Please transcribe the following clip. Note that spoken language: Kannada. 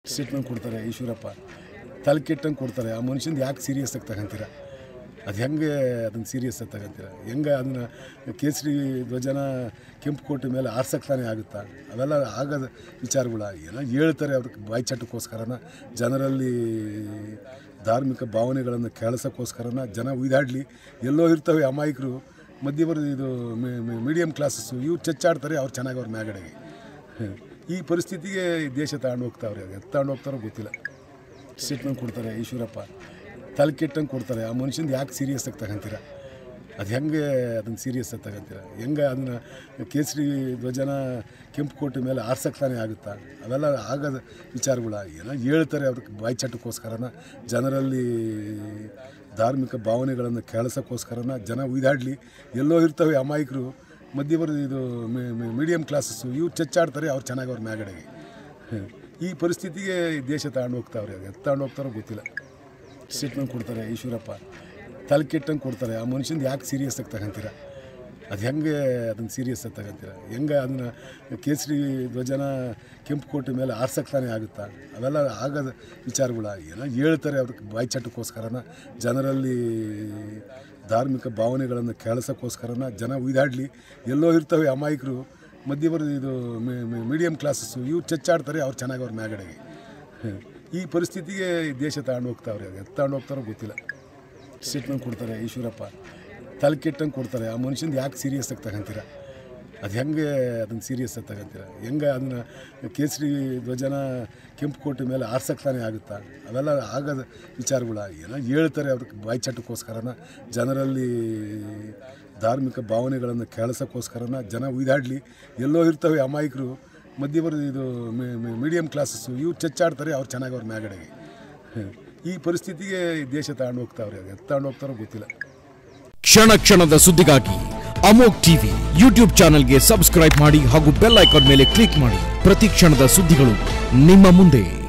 ಸ್ಟೇಟ್ಮೆಂಟ್ ಕೊಡ್ತಾರೆ ಈಶ್ವರಪ್ಪ ತಲೆ ಕೆಟ್ಟಂಗೆ ಕೊಡ್ತಾರೆ ಆ ಮನುಷ್ಯಂದು ಯಾಕೆ ಸೀರಿಯಸ್ ಆಗಿ ತಗೊಂತೀರ ಅದು ಹೆಂಗೆ ಅದನ್ನು ಸೀರಿಯಸ್ ಆಗಿ ತಗೊಂತೀರ ಹೆಂಗೆ ಅದನ್ನು ಕೇಸರಿ ಧ್ವಜನ ಕೆಂಪು ಕೋಟೆ ಮೇಲೆ ಆರ್ಸಕ್ತಾನೆ ಆಗುತ್ತಾ ಅವೆಲ್ಲ ಆಗದ ವಿಚಾರಗಳ ಏನೋ ಹೇಳ್ತಾರೆ ಅವ್ರಿಗೆ ಬಾಯಿ ಚಟಕ್ಕೋಸ್ಕರನ ಜನರಲ್ಲಿ ಧಾರ್ಮಿಕ ಭಾವನೆಗಳನ್ನು ಕೆಳಸೋಕ್ಕೋಸ್ಕರನ ಜನ ಉಯ್ದಾಡಲಿ ಎಲ್ಲೋ ಇರ್ತವೆ ಅಮಾಯಕರು ಮಧ್ಯವರ್ತಿ ಇದು ಮೀಡಿಯಮ್ ಕ್ಲಾಸಸ್ಸು ಇವ್ರು ಚಚ್ಚಾಡ್ತಾರೆ ಅವ್ರು ಚೆನ್ನಾಗಿ ಅವ್ರ ಮ್ಯಾಗಡೆಗೆ ಹ್ಮ್. ಈ ಪರಿಸ್ಥಿತಿಗೆ ಈ ದೇಶ ತಗೊಂಡು ಹೋಗ್ತಾವ್ರೆ ಅದು ಎತ್ತು ತಗೊಂಡು ಹೋಗ್ತಾರೋ ಗೊತ್ತಿಲ್ಲ ಸ್ಟೇಟ್ಮೆಂಟ್ ಕೊಡ್ತಾರೆ ಈಶ್ವರಪ್ಪ ತಲೆ ಕೆಟ್ಟಂಗೆ ಕೊಡ್ತಾರೆ ಆ ಮನುಷ್ಯಂದು ಯಾಕೆ ಸೀರಿಯಸ್ ಆಗಿ ತಗೊಂತೀರ ಅದು ಹೆಂಗೆ ಅದನ್ನು ಸೀರಿಯಸ್ ಆಗಿ ತಗೊಂತೀರ ಹೆಂಗೆ ಅದನ್ನು ಕೇಸರಿ ಧ್ವಜನ ಕೆಂಪು ಕೋಟೆ ಮೇಲೆ ಆರ್ಸಕ್ತಾನೆ ಆಗುತ್ತಾ ಅವೆಲ್ಲ ಆಗದ ವಿಚಾರಗಳ ಏನೋ ಹೇಳ್ತಾರೆ ಅವ್ರಿಗೆ ಬಾಯಿ ಚಟಕ್ಕೋಸ್ಕರನ ಜನರಲ್ಲಿ ಧಾರ್ಮಿಕ ಭಾವನೆಗಳನ್ನು ಕೆಳಸೋಕ್ಕೋಸ್ಕರನ ಜನ ಉಯ್ದಾಡಲಿ ಎಲ್ಲೋ ಇರ್ತವೆ ಅಮಾಯಕರು ಮಧ್ಯವರ್ತಿ ಇದು ಮೀಡಿಯಮ್ ಕ್ಲಾಸಸ್ಸು ಇವ್ರು ಚಚ್ಚಾಡ್ತಾರೆ ಅವ್ರು ಚೆನ್ನಾಗಿ ಅವ್ರ ಮ್ಯಾಗಡೆಗೆ ಹ್ಮ್. ಈ ಪರಿಸ್ಥಿತಿಗೆ ಈ ದೇಶ ತಗೊಂಡು ಹೋಗ್ತಾವ್ರೆ ಅದು ಎತ್ತು ತಗೊಂಡು ಹೋಗ್ತಾರೋ ಗೊತ್ತಿಲ್ಲ ಸ್ಟೇಟ್ಮೆಂಟ್ ಕೊಡ್ತಾರೆ ಈಶ್ವರಪ್ಪ ತಲೆ ಕೆಟ್ಟಂಗೆ ಕೊಡ್ತಾರೆ ಆ ಮನುಷ್ಯಂದು ಯಾಕೆ ಸೀರಿಯಸ್ ಆಗಿ ತಗೊಂತೀರ ಅದು ಹೆಂಗೆ ಅದನ್ನು ಸೀರಿಯಸ್ ಆಗಿ ತಗೊಂತೀರ ಹೆಂಗೆ ಅದನ್ನು ಕೇಸರಿ ಧ್ವಜನ ಕೆಂಪು ಕೋಟೆ ಮೇಲೆ ಆರ್ಸಕ್ತಾನೆ ಆಗುತ್ತಾ ಅವೆಲ್ಲ ಆಗದ ವಿಚಾರಗಳ ಏನೋ ಹೇಳ್ತಾರೆ ಅವ್ರಿಗೆ ಬಾಯಿ ಚಟಕ್ಕೋಸ್ಕರನ ಜನರಲ್ಲಿ ಧಾರ್ಮಿಕ ಭಾವನೆಗಳನ್ನು ಕೆಳಸೋಕ್ಕೋಸ್ಕರನ ಜನ ಉಯ್ದಾಡಲಿ ಎಲ್ಲೋ ಇರ್ತವೆ ಅಮಾಯಕರು ಮಧ್ಯವರ್ತಿ ಇದು ಮೀಡಿಯಮ್ ಕ್ಲಾಸಸ್ಸು ಇವ್ರು ಚಚ್ಚಾಡ್ತಾರೆ ಅವ್ರು ಚೆನ್ನಾಗಿ ಅವ್ರ ಮ್ಯಾಗಡೆಗೆ ಹ್ಮ್. ಈ ಪರಿಸ್ಥಿತಿಗೆ ಈ ದೇಶ ತಗೊಂಡು ಹೋಗ್ತಾವ್ರೆ ಅದು ಎತ್ತು ತಗೊಂಡು ಹೋಗ್ತಾರೋ ಗೊತ್ತಿಲ್ಲ ಸ್ಟೇಟ್ಮೆಂಟ್ ಕೊಡ್ತಾರೆ ಈಶ್ವರಪ್ಪ ತಲೆ ಕೆಟ್ಟಂಗೆ ಕೊಡ್ತಾರೆ ಆ ಮನುಷ್ಯಂದು ಯಾಕೆ ಸೀರಿಯಸ್ ಆಗಿ ತಗೊಂತೀರ ಅದು ಹೆಂಗೆ ಅದನ್ನು ಸೀರಿಯಸ್ ಆಗಿ ತಗೊಂತೀರ ಹೆಂಗೆ ಅದನ್ನು ಕೇಸರಿ ಧ್ವಜನ ಕೆಂಪು ಕೋಟೆ ಮೇಲೆ ಆರ್ಸಕ್ತಾನೆ ಆಗುತ್ತಾ ಅವೆಲ್ಲ ಆಗದ ವಿಚಾರಗಳ ಏನೋ ಹೇಳ್ತಾರೆ ಅವ್ರಿಗೆ ಬಾಯಿ ಚಟಕ್ಕೋಸ್ಕರನ ಜನರಲ್ಲಿ ಧಾರ್ಮಿಕ ಭಾವನೆಗಳನ್ನು ಕೆಳಸೋಕ್ಕೋಸ್ಕರನ ಜನ ಉಯ್ದಾಡಲಿ ಎಲ್ಲೋ ಇರ್ತವೆ ಅಮಾಯಕರು ಮಧ್ಯವರ್ತಿ ಇದು ಮೀಡಿಯಮ್ ಕ್ಲಾಸಸ್ಸು ಇವ್ರು ಚಚ್ಚಾಡ್ತಾರೆ ಅವ್ರು ಚೆನ್ನಾಗಿ ಅವ್ರ ಮ್ಯಾಗಡೆಗೆ ಹ್ಮ್. ಈ ಪರಿಸ್ಥಿತಿಗೆ ಈ ದೇಶ ತಗೊಂಡು ಹೋಗ್ತಾವ್ರೆ ಅದು ಎತ್ತು ತಗೊಂಡು ಹೋಗ್ತಾರೋ ಗೊತ್ತಿಲ್ಲ ಕ್ಷಣ ಕ್ಷಣದ ಸುದ್ದಿಗಾಗಿ ಅಮೋಕ್ ಟಿವಿ ಯೂಟ್ಯೂಬ್ ಚಾನೆಲ್ಗೆ ಸಬ್ಸ್ಕ್ರೈಬ್ ಮಾಡಿ ಹಾಗೂ ಬೆಲ್ ಐಕಾನ್ ಮೇಲೆ ಕ್ಲಿಕ್ ಮಾಡಿ ಪ್ರತಿ ಕ್ಷಣದ ಸುದ್ದಿಗಳು ನಿಮ್ಮ ಮುಂದೆ